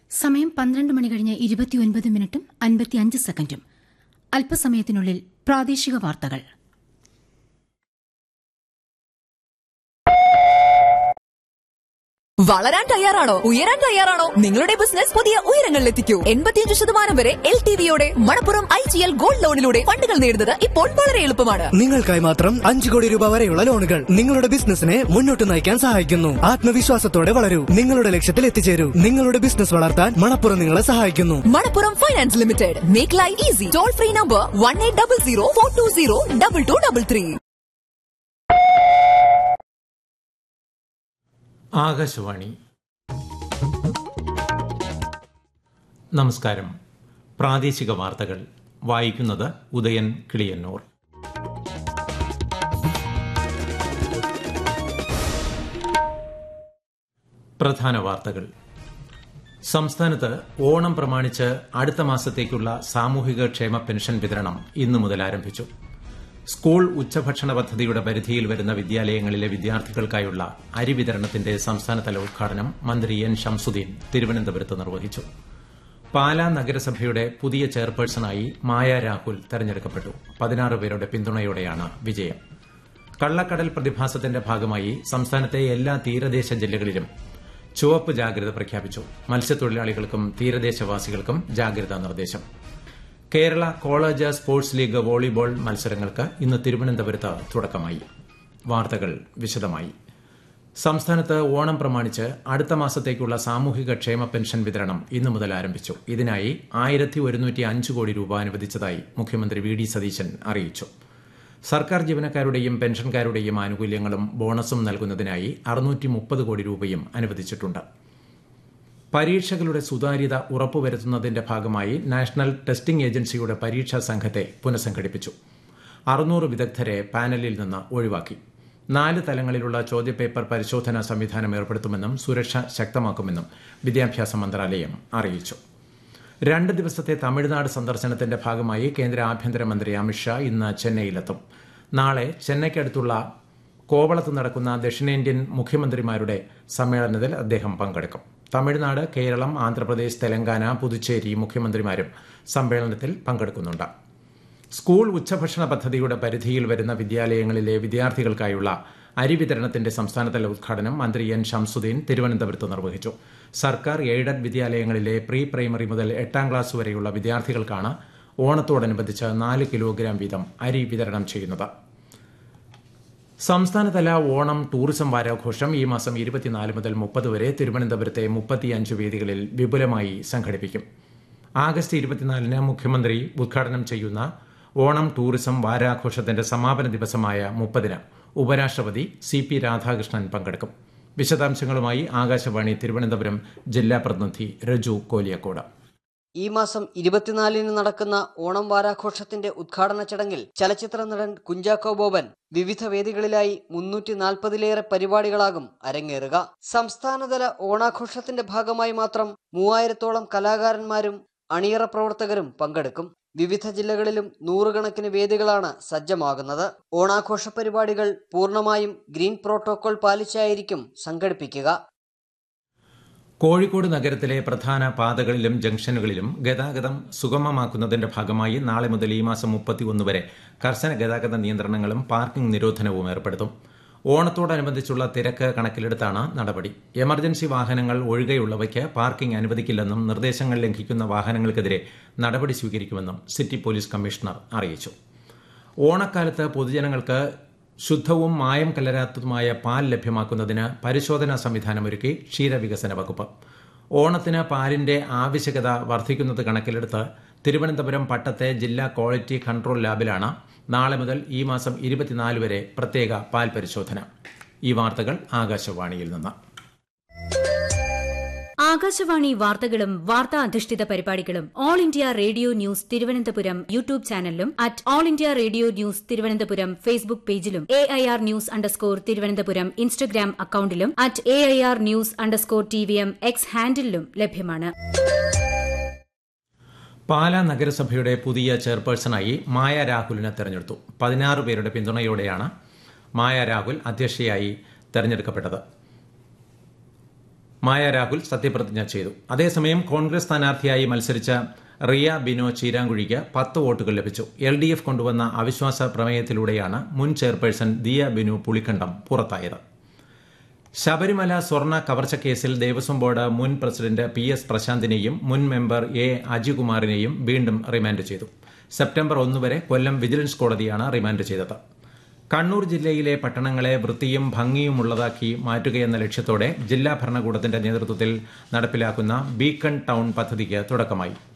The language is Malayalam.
സമയം പന്ത്രണ്ട് മണി കഴിഞ്ഞ് ഇരുപത്തിയൊൻപത് മിനിറ്റും അൻപത്തിയഞ്ച് സെക്കൻഡും അല്പസമയത്തിനുള്ളിൽ പ്രാദേശിക വാർത്തകൾ വളരാൻ തയ്യാറാണോ ഉയരാൻ തയ്യാറാണോ നിങ്ങളുടെ ബിസിനസ് പുതിയ ഉയരങ്ങളിലെത്തിക്കൂ എൺപത്തിയഞ്ച് ശതമാനം വരെ എൽ ടി വിയോടെ Manappuram I G L gold ലോണിലൂടെ ഫണ്ടുകൾ നേടുന്നത് ഇപ്പോൾ വളരെ എളുപ്പമാണ് നിങ്ങൾക്കായി മാത്രം അഞ്ചു കോടി രൂപ വരെയുള്ള ലോണുകൾ നിങ്ങളുടെ ബിസിനസിനെ മുന്നോട്ട് നയിക്കാൻ സഹായിക്കുന്നു ആത്മവിശ്വാസത്തോടെ വളരൂ നിങ്ങളുടെ ലക്ഷ്യത്തിൽ എത്തിച്ചേരൂ നിങ്ങളുടെ ബിസിനസ് വളർത്താൻ മണപ്പുറം നിങ്ങളെ സഹായിക്കുന്നു Manappuram finance limited make life easy toll free number one eight double zero four two zero double two double three Akashvani നമസ്കാരം പ്രാദേശിക വാർത്തകൾ വായിക്കുന്നത് ഉദയൻ കിളിയന്നൂർ പ്രധാന വാർത്തകൾ സംസ്ഥാനത്ത് ഓണം പ്രമാണിച്ച് അടുത്ത മാസത്തേക്കുള്ള സാമൂഹിക ക്ഷേമ പെൻഷൻ വിതരണം ഇന്നു മുതൽ ആരംഭിച്ചു സ്കൂൾ ഉച്ചഭക്ഷണ പദ്ധതിയുടെ പരിധിയിൽ വരുന്ന വിദ്യാലയങ്ങളിലെ വിദ്യാർത്ഥികൾക്കായുള്ള അരി വിതരണത്തിന്റെ സംസ്ഥാനതല ഉദ്ഘാടനം മന്ത്രി എൻ ഷംസുദ്ദീൻ തിരുവനന്തപുരത്ത് നിർവഹിച്ചു പാലാ നഗരസഭയുടെ പുതിയ ചെയർപേഴ്സണായി മായ രാഹുൽ തെരഞ്ഞെടുക്കപ്പെട്ടു പതിനാറ് പേരുടെ പിന്തുണയോടെയാണ് വിജയം കള്ളക്കടൽ പ്രതിഭാസത്തിന്റെ ഭാഗമായി സംസ്ഥാനത്തെ എല്ലാ തീരദേശ ജില്ലകളിലും ചുവപ്പ് ജാഗ്രത പ്രഖ്യാപിച്ചു മത്സ്യത്തൊഴിലാളികൾക്കും തീരദേശവാസികൾക്കും ജാഗ്രതാ നിർദ്ദേശം Kerala college sports league volleyball മത്സരങ്ങൾക്ക് ഇന്ന് തിരുവനന്തപുരത്ത് തുടക്കമായി വാർത്തകൾ വിശദമായി സംസ്ഥാനത്ത് ഓണം പ്രമാണിച്ച് അടുത്ത മാസത്തേക്കുള്ള സാമൂഹിക ക്ഷേമ പെൻഷൻ വിതരണം ഇന്നു മുതൽ ആരംഭിച്ചു ഇതിനായി ആയിരത്തി ഒരുന്നൂറ്റി അഞ്ച് കോടി രൂപ അനുവദിച്ചതായി മുഖ്യമന്ത്രി വി ഡി സതീശൻ അറിയിച്ചു സർക്കാർ ജീവനക്കാരുടെയും പെൻഷൻകാരുടെയും ആനുകൂല്യങ്ങളും ബോണസും നൽകുന്നതിനായി അറുന്നൂറ്റി മുപ്പത് കോടി രൂപയും അനുവദിച്ചിട്ടുണ്ട് പരീക്ഷകളുടെ സുതാര്യത ഉറപ്പുവരുത്തുന്നതിന്റെ ഭാഗമായി നാഷണൽ ടെസ്റ്റിംഗ് ഏജൻസിയുടെ പരീക്ഷാ സംഘത്തെ പുനഃസംഘടിപ്പിച്ചു അറുന്നൂറ് വിദഗ്ധരെ പാനലിൽ നിന്ന് ഒഴിവാക്കി നാല് തലങ്ങളിലുള്ള ചോദ്യപേപ്പർ പരിശോധനാ സംവിധാനം ഏർപ്പെടുത്തുമെന്നും സുരക്ഷ ശക്തമാക്കുമെന്നും വിദ്യാഭ്യാസ മന്ത്രാലയം അറിയിച്ചു രണ്ട് ദിവസത്തെ തമിഴ്നാട് സന്ദർശനത്തിന്റെ ഭാഗമായി കേന്ദ്ര ആഭ്യന്തരമന്ത്രി അമിത്ഷാ ഇന്ന് ചെന്നൈയിലെത്തും നാളെ ചെന്നൈക്കടുത്തുള്ള കോവളത്ത് നടക്കുന്ന ദക്ഷിണേന്ത്യൻ മുഖ്യമന്ത്രിമാരുടെ സമ്മേളനത്തിൽ അദ്ദേഹം പങ്കെടുക്കും തമിഴ്നാട് കേരളം ആന്ധ്രാപ്രദേശ് തെലങ്കാന പുതുച്ചേരി മുഖ്യമന്ത്രിമാരും സമ്മേളനത്തിൽ പങ്കെടുക്കുന്നുണ്ട് സ്കൂൾ ഉച്ചഭക്ഷണ പദ്ധതിയുടെ പരിധിയിൽ വരുന്ന വിദ്യാലയങ്ങളിലെ വിദ്യാർത്ഥികൾക്കായുള്ള അരി വിതരണത്തിന്റെ സംസ്ഥാനതല ഉദ്ഘാടനം മന്ത്രി എൻ ഷംസുദ്ദീൻ തിരുവനന്തപുരത്ത് നിർവഹിച്ചു സർക്കാർ എയ്ഡഡ് വിദ്യാലയങ്ങളിലെ പ്രീ പ്രൈമറി മുതൽ എട്ടാം ക്ലാസ് വരെയുള്ള വിദ്യാർത്ഥികൾക്കാണ് ഓണത്തോടനുബന്ധിച്ച് നാല് കിലോഗ്രാം വീതം അരി വിതരണം ചെയ്യുന്നത് സംസ്ഥാനതല ഓണം ടൂറിസം വാരാഘോഷം ഈ മാസം ഇരുപത്തിനാല് മുതൽ മുപ്പത് വരെ തിരുവനന്തപുരത്തെ മുപ്പത്തിയഞ്ച് വേദികളിൽ വിപുലമായി സംഘടിപ്പിക്കും ആഗസ്റ്റ് ഇരുപത്തിനാലിന് മുഖ്യമന്ത്രി ഉദ്ഘാടനം ചെയ്യുന്ന ഓണം ടൂറിസം വാരാഘോഷത്തിന്റെ സമാപന ദിവസമായ മുപ്പതിന് ഉപരാഷ്ട്രപതി സി പി രാധാകൃഷ്ണൻ പങ്കെടുക്കും വിശദാംശങ്ങളുമായി ആകാശവാണി തിരുവനന്തപുരം ജില്ലാ പ്രതിനിധി രജു കോലിയക്കോട് ഈ മാസം ഇരുപത്തിനാലിന് നടക്കുന്ന ഓണം വാരാഘോഷത്തിന്റെ ഉദ്ഘാടന ചടങ്ങിൽ ചലച്ചിത്ര നടൻ കുഞ്ചാക്കോ ബോബൻ വിവിധ വേദികളിലായി മുന്നൂറ്റി നാൽപ്പതിലേറെ പരിപാടികളാകും അരങ്ങേറുക സംസ്ഥാനതല ഓണാഘോഷത്തിന്റെ ഭാഗമായി മാത്രം മൂവായിരത്തോളം കലാകാരന്മാരും അണിയറ പ്രവർത്തകരും പങ്കെടുക്കും വിവിധ ജില്ലകളിലും നൂറുകണക്കിന് വേദികളാണ് സജ്ജമാകുന്നത് ഓണാഘോഷ പരിപാടികൾ പൂർണ്ണമായും ഗ്രീൻ പ്രോട്ടോകോൾ പാലിച്ചായിരിക്കും സംഘടിപ്പിക്കുക കോഴിക്കോട് നഗരത്തിലെ പ്രധാന പാതകളിലും ജംഗ്ഷനുകളിലും ഗതാഗതം സുഗമമാക്കുന്നതിന്റെ ഭാഗമായി നാളെ മുതൽ ഈ മാസം മുപ്പത്തിയൊന്ന് വരെ കർശന ഗതാഗത നിയന്ത്രണങ്ങളും പാർക്കിംഗ് നിരോധനവും ഏർപ്പെടുത്തും ഓണത്തോടനുബന്ധിച്ചുള്ള തിരക്ക് കണക്കിലെടുത്താണ് നടപടി എമർജൻസി വാഹനങ്ങൾ ഒഴികെയുള്ളവയ്ക്ക് പാർക്കിംഗ് അനുവദിക്കില്ലെന്നും നിർദ്ദേശങ്ങൾ ലംഘിക്കുന്ന വാഹനങ്ങൾക്കെതിരെ നടപടി സ്വീകരിക്കുമെന്നും സിറ്റി പോലീസ് കമ്മീഷണർ അറിയിച്ചു ഓണക്കാലത്ത് പൊതുജനങ്ങൾക്ക് ശുദ്ധവും മായം കലരാത്തതുമായ പാൽ ലഭ്യമാക്കുന്നതിന് പരിശോധനാ സംവിധാനമൊരുക്കി ക്ഷീരവികസന വകുപ്പ് ഓണത്തിന് പാലിന്റെ ആവശ്യകത വർദ്ധിക്കുന്നത് കണക്കിലെടുത്ത് തിരുവനന്തപുരം പട്ടത്തെ ജില്ലാ ക്വാളിറ്റി കൺട്രോൾ ലാബിലാണ് നാളെ മുതൽ ഈ മാസം ഇരുപത്തിനാല് വരെ പ്രത്യേക പാൽ പരിശോധന ഈ വാർത്തകൾ ആകാശവാണിയിൽ നിന്ന് ആകാശവാണി വാർത്തകളും വാർത്താ അധിഷ്ഠിത പരിപാടികളും all India radio news Thiruvananthapuram YouTube ചാനലിലും at all India radio news Thiruvananthapuram Facebook പേജിലും A I R news underscore Thiruvananthapuram Instagram അക്കൌണ്ടിലും at A I R news underscore T V M X ഹാൻഡിലും ലഭ്യമാണ് പാലാ നഗരസഭയുടെ പുതിയ ചെയർപേഴ്സണായി മായ രാഹുലിനെ തെരഞ്ഞെടുത്തു പതിനാറ് പേരുടെ പിന്തുണയോടെയാണ് മായ രാഹുൽ അധ്യക്ഷയായി തെരഞ്ഞെടുക്കപ്പെട്ടത് മായ രാഹുൽ സത്യപ്രതിജ്ഞ ചെയ്തു അതേസമയം കോൺഗ്രസ് സ്ഥാനാർത്ഥിയായി മത്സരിച്ച റിയ ബിനോ ചീരാങ്കുഴിക്ക് പത്ത് വോട്ടുകൾ ലഭിച്ചു എൽ ഡി എഫ് കൊണ്ടുവന്ന അവിശ്വാസ പ്രമേയത്തിലൂടെയാണ് മുൻ ചെയർപേഴ്സൺ ദിയ ബിനു പുളിക്കണ്ടം പുറത്തായത് ശബരിമല സ്വർണ്ണ കവർച്ച കേസിൽ ദേവസ്വം ബോർഡ് മുൻ പ്രസിഡന്റ് പി എസ് പ്രശാന്തിനെയും മുൻ മെമ്പർ എ അജികുമാറിനെയും വീണ്ടും റിമാൻഡ് ചെയ്തു സെപ്റ്റംബർ ഒന്ന് വരെ കൊല്ലം വിജിലൻസ് കോടതിയാണ് റിമാൻഡ് ചെയ്തത് കണ്ണൂർ ജില്ലയിലെ പട്ടണങ്ങളെ വൃത്തിയും ഭംഗിയുമുള്ളതാക്കി മാറ്റുകയെന്ന ലക്ഷ്യത്തോടെ ജില്ലാ ഭരണകൂടത്തിന്റെ നേതൃത്വത്തിൽ നടപ്പിലാക്കുന്ന ബീക്കൺ ടൌൺ പദ്ധതിക്ക് തുടക്കമായി